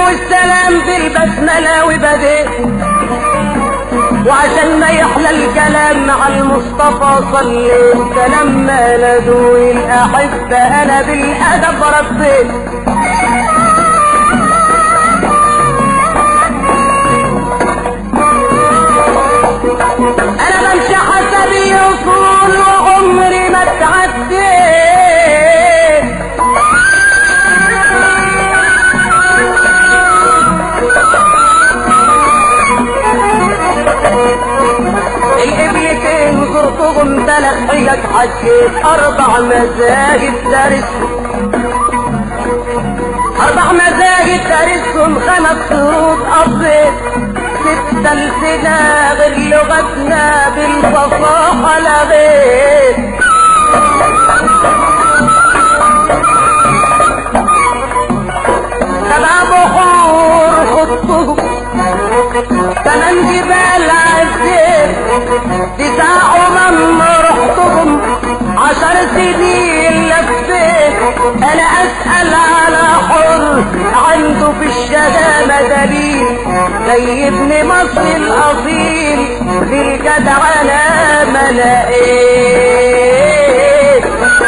والسلام بالبسملة وبديت وعشان ما يحلى الكلام مع المصطفى صليت فلما نادوا الأحبة أنا بالأدب رديت أنا بمشي حسب الأصول وعمري ما اتعديت الابنتين زرتهم ثلاث حجج حجيت اربع مزاجد دارس اربع مزاجد دارسهم خمس شروط قضيت ستة الفنا غير لغتنا بالفصاحة لغيت سبع بحور خطهم ثمان جبال عزيز تسع أمم رحتهم عشر سنين لفيت أنا أسأل على حر عنده في الشهامة دليل زي ابن مصر الأصيل في الجدعنة ما لقيت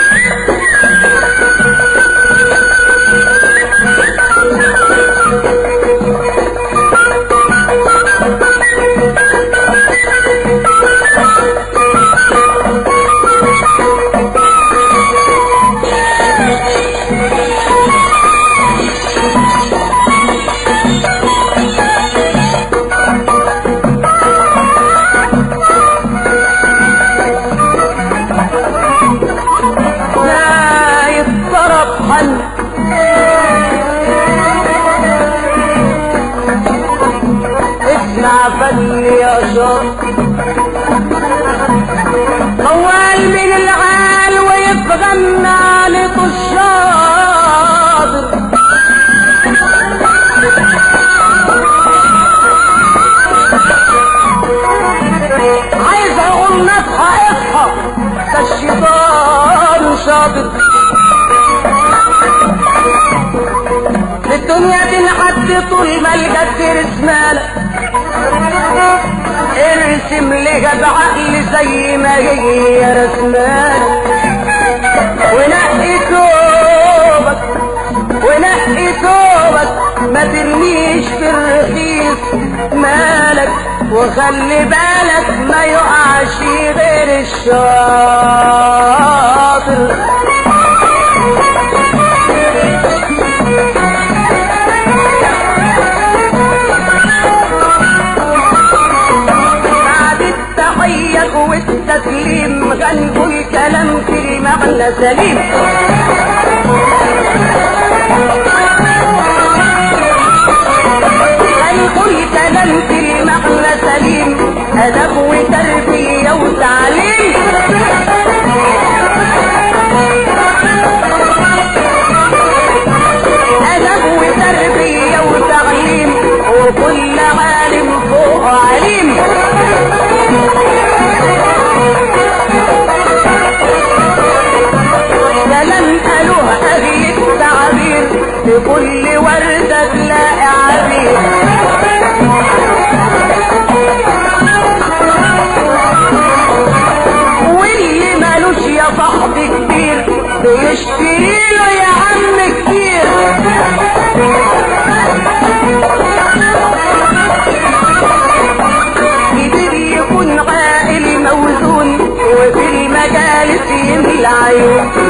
لا يضطرب حل اسمع فني يا شر موال من العال ويتغنى لطشاطر عايز اقول نصحى اصحى ده الشيطان شاطر الدنيا دي لحد طول ما الجد رسمالة ارسم لها بعقل زي ما هي رسمالة ونقي توبك ونقي توبك ما ترميش في الرخيص مالك وخلي بالك ما يقعش غير الشاطر بعد التحية والتسليم غنقوا الكلام في معنى سليم غنقوا الكلام في معنى سليم أدب وتربية وتعليم أدب وتربية وتعليم وكل عالم فوق عليم كلام قالوه أهل التعبير لكل وردة تلاقي عبير واللي مالوش يا صاحبي كبير بيشتري له يا عم كتير كبير يكون عاقل موزون وفي المجالس يملى عيون